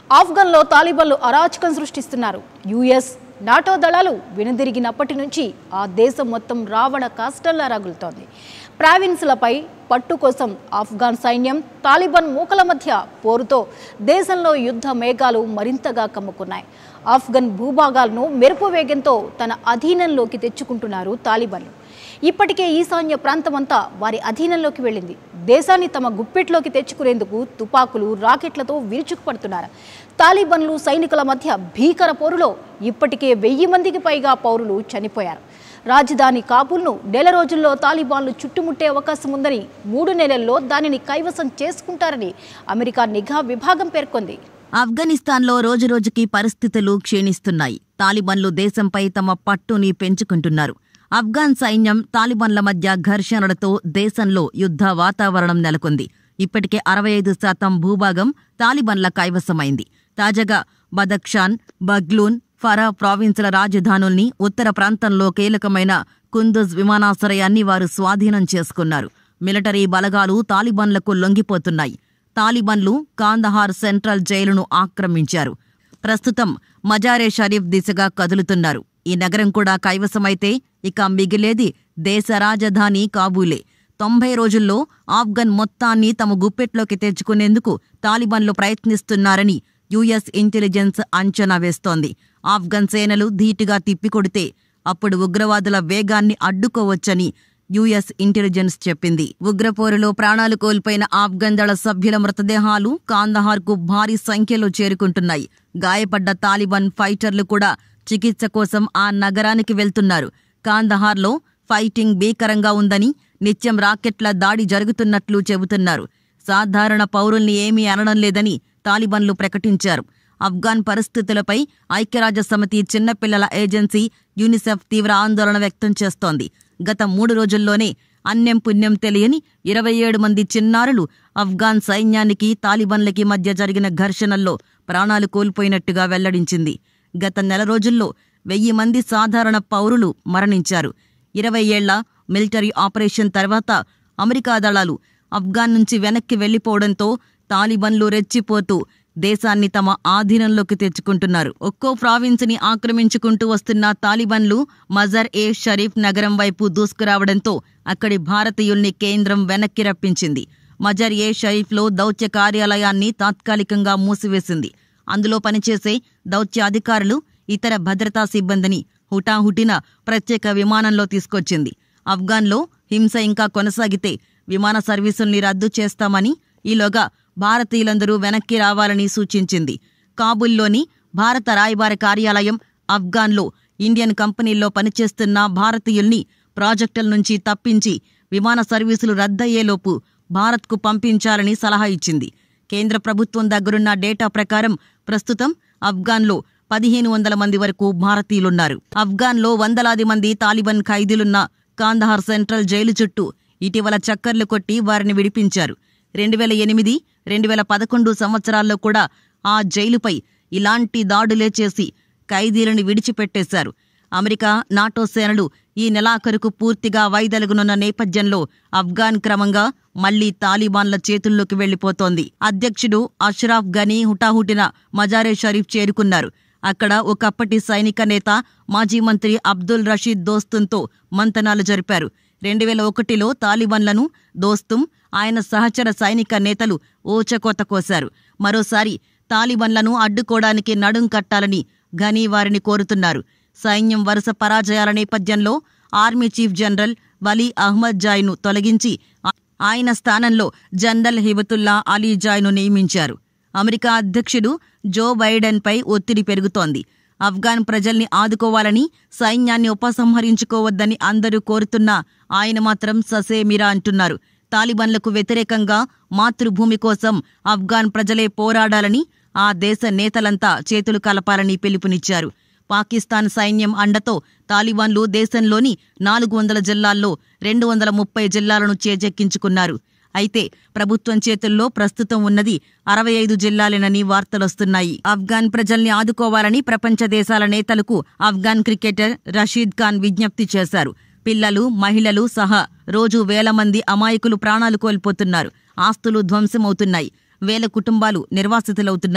ఆఫ్ఘన్లో తాలిబాన్లు అరాచకం సృష్టిస్తున్నారు US NATO దళాలు వెనుదిరిగినప్పటి నుంచి ఆ దేశం మొత్తం రావణ కాష్టంలా రగులుతోంది ప్రావిన్స్లపై పట్టు కోసం ఆఫ్ఘాన్ సైన్యం తాలిబాన్ మూకల మధ్య పోరుతో దేశంలో యుద్ధ మేఘాలు మరింతగా కమ్ముకున్నాయి ఆఫ్ఘన్ భూభాగాలను మెరుపు వేగంతో తన అధీనంలోకి తెచ్చుకుంటున్నారు తాలిబాన్లు ఇప్పటికే ఈశాన్య ప్రాంతమంతా వారి అధీనంలోకి వెళ్ళింది దేశాన్ని తమ గుప్పెట్లోకి తెచ్చుకునేందుకు తుపాకులు రాకెట్లతో విరుచుకుపడుతున్నారు తాలిబన్లు సైనికుల మధ్య భీకర పోరులో ఇప్పటికే వెయ్యి మందికి పైగా పౌరులు చనిపోయారు రాజధాని కాబూల్ను నెల రోజుల్లో తాలిబాన్లు చుట్టుముట్టే అవకాశం ఉందని మూడు నెలల్లో దానిని కైవసం చేసుకుంటారని అమెరికా నిఘా విభాగం పేర్కొంది ఆఫ్ఘనిస్తాన్లో రోజురోజుకి పరిస్థితులు క్షీణిస్తున్నాయి తాలిబన్లు దేశంపై తమ పట్టుని పెంచుకుంటున్నారు ఆఫ్ఘాన్ సైన్యం తాలిబన్ల మధ్య ఘర్షణలతో దేశంలో యుద్ధ వాతావరణం నెలకొంది ఇప్పటికే అరవై ఐదు శాతం భూభాగం తాలిబన్ల కైవసమైంది తాజాగా బదక్షాన్ బగ్లూన్ ఫరా ప్రావిన్సుల రాజధానుల్ని ఉత్తర ప్రాంతంలో కీలకమైన కుందుజ్ విమానాశ్రయాన్ని వారు స్వాధీనం చేసుకున్నారు మిలిటరీ బలగాలు తాలిబన్లకు లొంగిపోతున్నాయి తాలిబన్లు కాందహార్ సెంట్రల్ జైలును ఆక్రమించారు ప్రస్తుతం మజారే షరీఫ్ దిశగా కదులుతున్నారు ఈ నగరం కూడా కైవసమైతే ఇక మిగిలేది దేశ రాజధాని కాబూలే తొంభై రోజుల్లో ఆఫ్ఘన్ మొత్తాన్ని తమ గుప్పెట్లోకి తెచ్చుకునేందుకు తాలిబాన్లు ప్రయత్నిస్తున్నారని యుఎస్ ఇంటెలిజెన్స్ అంచనా వేస్తోంది ఆఫ్ఘన్ సేనలు ధీటుగా తిప్పికొడితే అప్పుడు ఉగ్రవాదుల వేగాన్ని అడ్డుకోవచ్చని యుఎస్ ఇంటెలిజెన్స్ చెప్పింది ఉగ్రపోరులో ప్రాణాలు కోల్పోయిన ఆఫ్ఘన్ దళ సభ్యుల మృతదేహాలు కాందహార్కు భారీ సంఖ్యలో చేరుకుంటున్నాయి గాయపడ్డ తాలిబాన్ ఫైటర్లు కూడా చికిత్స కోసం ఆ నగరానికి వెళ్తున్నారు కాందహార్లో ఫైటింగ్ భీకరంగా ఉందని నిత్యం రాకెట్ల దాడి జరుగుతున్నట్లు చెబుతున్నారు సాధారణ పౌరుల్ని ఏమీ అనడం లేదని తాలిబాన్లు ప్రకటించారు ఆఫ్ఘాన్ పరిస్థితులపై ఐక్యరాజ్య సమితి చిన్నపిల్లల ఏజెన్సీ యూనిసెఫ్ తీవ్ర ఆందోళన వ్యక్తం చేస్తోంది గత మూడు రోజుల్లోనే అన్యం పుణ్యం తెలియని ఇరవై ఏడు మంది చిన్నారులు ఆఫ్ఘాన్ సైన్యానికి తాలిబాన్లకి మధ్య జరిగిన ఘర్షణల్లో ప్రాణాలు కోల్పోయినట్టుగా వెల్లడించింది గత నెల రోజుల్లో వెయ్యి మంది సాధారణ పౌరులు మరణించారు ఇరవై ఏళ్ల మిలిటరీ ఆపరేషన్ తర్వాత అమెరికా దళాలు ఆఫ్ఘాన్ నుంచి వెనక్కి వెళ్లిపోవడంతో తాలిబన్లు రెచ్చిపోతూ దేశాన్ని తమ ఆధీనంలోకి తెచ్చుకుంటున్నారు ఒక్కో ప్రావిన్స్ని ఆక్రమించుకుంటూ వస్తున్న తాలిబన్లు మజర్ ఏ షరీఫ్ నగరం వైపు దూసుకురావడంతో అక్కడి భారతీయుల్ని కేంద్రం వెనక్కి రప్పించింది మజర్ ఏ షరీఫ్లో దౌత్య కార్యాలయాన్ని తాత్కాలికంగా మూసివేసింది అందులో పనిచేసే దౌత్య అధికారులు ఇతర భద్రతా సిబ్బందిని హుటాహుటిన ప్రత్యేక విమానంలో తీసుకొచ్చింది ఆఫ్ఘాన్లో హింస ఇంకా కొనసాగితే విమాన సర్వీసుల్ని రద్దు చేస్తామని ఈలోగా భారతీయులందరూ వెనక్కి రావాలని సూచించింది కాబుల్లోని భారత రాయబార కార్యాలయం ఆఫ్ఘాన్లో ఇండియన్ కంపెనీల్లో పనిచేస్తున్న భారతీయుల్ని ప్రాజెక్టుల నుంచి తప్పించి విమాన సర్వీసులు రద్దయ్యేలోపు భారత్కు పంపించాలని సలహా ఇచ్చింది కేంద్ర ప్రభుత్వం దగ్గరున్న డేటా ప్రకారం ప్రస్తుతం ఆఫ్ఘాన్లో పదిహేను వందల మంది వరకు భారతీయులున్నారు ఆఫ్ఘాన్లో వందలాది మంది తాలిబాన్ ఖైదీలున్న కాందహార్ సెంట్రల్ జైలు చుట్టూ ఇటీవల చక్కర్లు కొట్టి వారిని విడిపించారు రెండు వేల ఎనిమిది రెండు వేల పదకొండు సంవత్సరాల్లో కూడా ఆ జైలుపై ఇలాంటి దాడులే చేసి ఖైదీలను విడిచిపెట్టేశారు అమెరికా నాటో సేనలు ఈ నెలాఖరుకు పూర్తిగా వైదొలగనున్న నేపథ్యంలో ఆఫ్ఘాన్ క్రమంగా మళ్లీ తాలిబాన్ల చేతుల్లోకి వెళ్లిపోతోంది అధ్యక్షుడు అష్రాఫ్ గనీ హుటాహుటిన మజారే షరీఫ్ చేరుకున్నారు అక్కడ ఒకప్పటి సైనిక నేత మాజీ మంత్రి అబ్దుల్ రషీద్ దోస్తుంతో మంతనాలు జరిపారు రెండు వేల ఒకటిలో తాలిబాన్లను దోస్తుం ఆయన సహచర సైనిక నేతలు ఓచకోత కోశారు మరోసారి తాలిబాన్లను అడ్డుకోవడానికి నడుం కట్టాలని ఘనీ వారిని కోరుతున్నారు సైన్యం వరుస పరాజయాల నేపథ్యంలో army chief general Wali Ahmad జాయ్ను తొలగించి ఆ- ఆయన స్థానంలో జనరల్ హిబతుల్లా అలీ జాయ్ను నియమించారు అమెరికా అధ్యక్షుడు జో బైడెన్పై ఒత్తిడి పెరుగుతోంది ఆఫ్ఘాన్ ప్రజల్ని ఆదుకోవాలని సైన్యాన్ని ఉపసంహరించుకోవద్దని అందరూ కోరుతున్నా ఆయన మాత్రం ససేమిరా అంటున్నారు తాలిబాన్లకు వ్యతిరేకంగా మాతృభూమి కోసం ఆఫ్ఘాన్ ప్రజలే పోరాడాలని ఆ దేశ నేతలంతా చేతులు కలపాలని పిలుపునిచ్చారు పాకిస్తాన్ సైన్యం అండతో తాలిబాన్లు దేశంలోని నాలుగు వందల జిల్లాల్లో రెండు వందల ముప్పై జిల్లాలను చేజెక్కించుకున్నారు అయితే ప్రభుత్వం చేతుల్లో ప్రస్తుతం ఉన్నది అరవై ఐదు జిల్లాలేనని వార్తలొస్తున్నాయి ఆఫ్ఘాన్ ప్రజల్ని ఆదుకోవాలని ప్రపంచ దేశాల నేతలకు ఆఫ్ఘాన్ క్రికెటర్ రషీద్ ఖాన్ విజ్ఞప్తి చేశారు పిల్లలు మహిళలు సహా రోజు వేల మంది అమాయకులు ప్రాణాలు కోల్పోతున్నారు ఆస్తులు ధ్వంసమవుతున్నాయి వేల కుటుంబాలు నిర్వాసితులవుతున్నాయి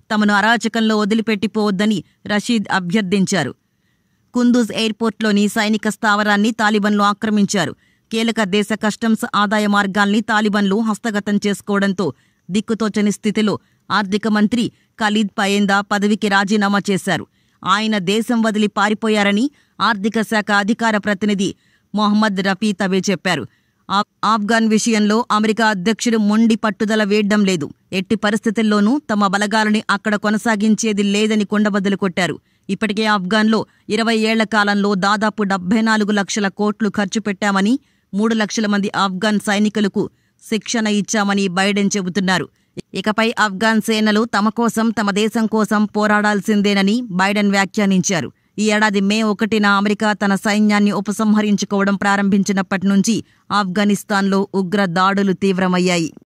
తమను అరాచకంలో వదిలిపెట్టిపోవద్దని రషీద్ అభ్యర్థించారు కుందూజ్ ఎయిర్పోర్ట్లోని సైనిక స్థావరాన్ని తాలిబన్లు ఆక్రమించారు కీలక దేశ కస్టమ్స్ ఆదాయ మార్గాల్ని తాలిబన్లు హస్తగతం చేసుకోవడంతో దిక్కుతోచని స్థితిలో ఆర్థిక మంత్రి ఖలీద్ పయేందా పదవికి రాజీనామా చేశారు ఆయన దేశం వదిలి పారిపోయారని ఆర్థిక శాఖ అధికార ప్రతినిధి మొహమ్మద్ రఫీ తబే చెప్పారు ఆ- ఆఫ్ఘాన్ విషయంలో అమెరికా అధ్యక్షుడు మొండి పట్టుదల వేయడం లేదు ఎట్టి పరిస్థితుల్లోనూ తమ బలగాలని అక్కడ కొనసాగించేది లేదని కుండబద్దలు కొట్టారు ఇప్పటికే ఆఫ్ఘాన్లో ఇరవై ఏళ్ల కాలంలో దాదాపు డెబ్బై నాలుగు లక్షల కోట్లు ఖర్చు పెట్టామని మూడు లక్షల మంది ఆఫ్ఘాన్ సైనికులకు శిక్షణ ఇచ్చామని బైడెన్ చెబుతున్నారు ఇకపై ఆఫ్ఘాన్ సేనలు తమ కోసం తమ దేశం కోసం పోరాడాల్సిందేనని బైడెన్ వ్యాఖ్యానించారు ఈ ఏడాది మే ఒకటిన అమెరికా తన సైన్యాన్ని ఉపసంహరించుకోవడం ప్రారంభించినప్పటి నుంచి ఆఫ్ఘనిస్తాన్లో ఉగ్ర దాడులు తీవ్రమయ్యాయి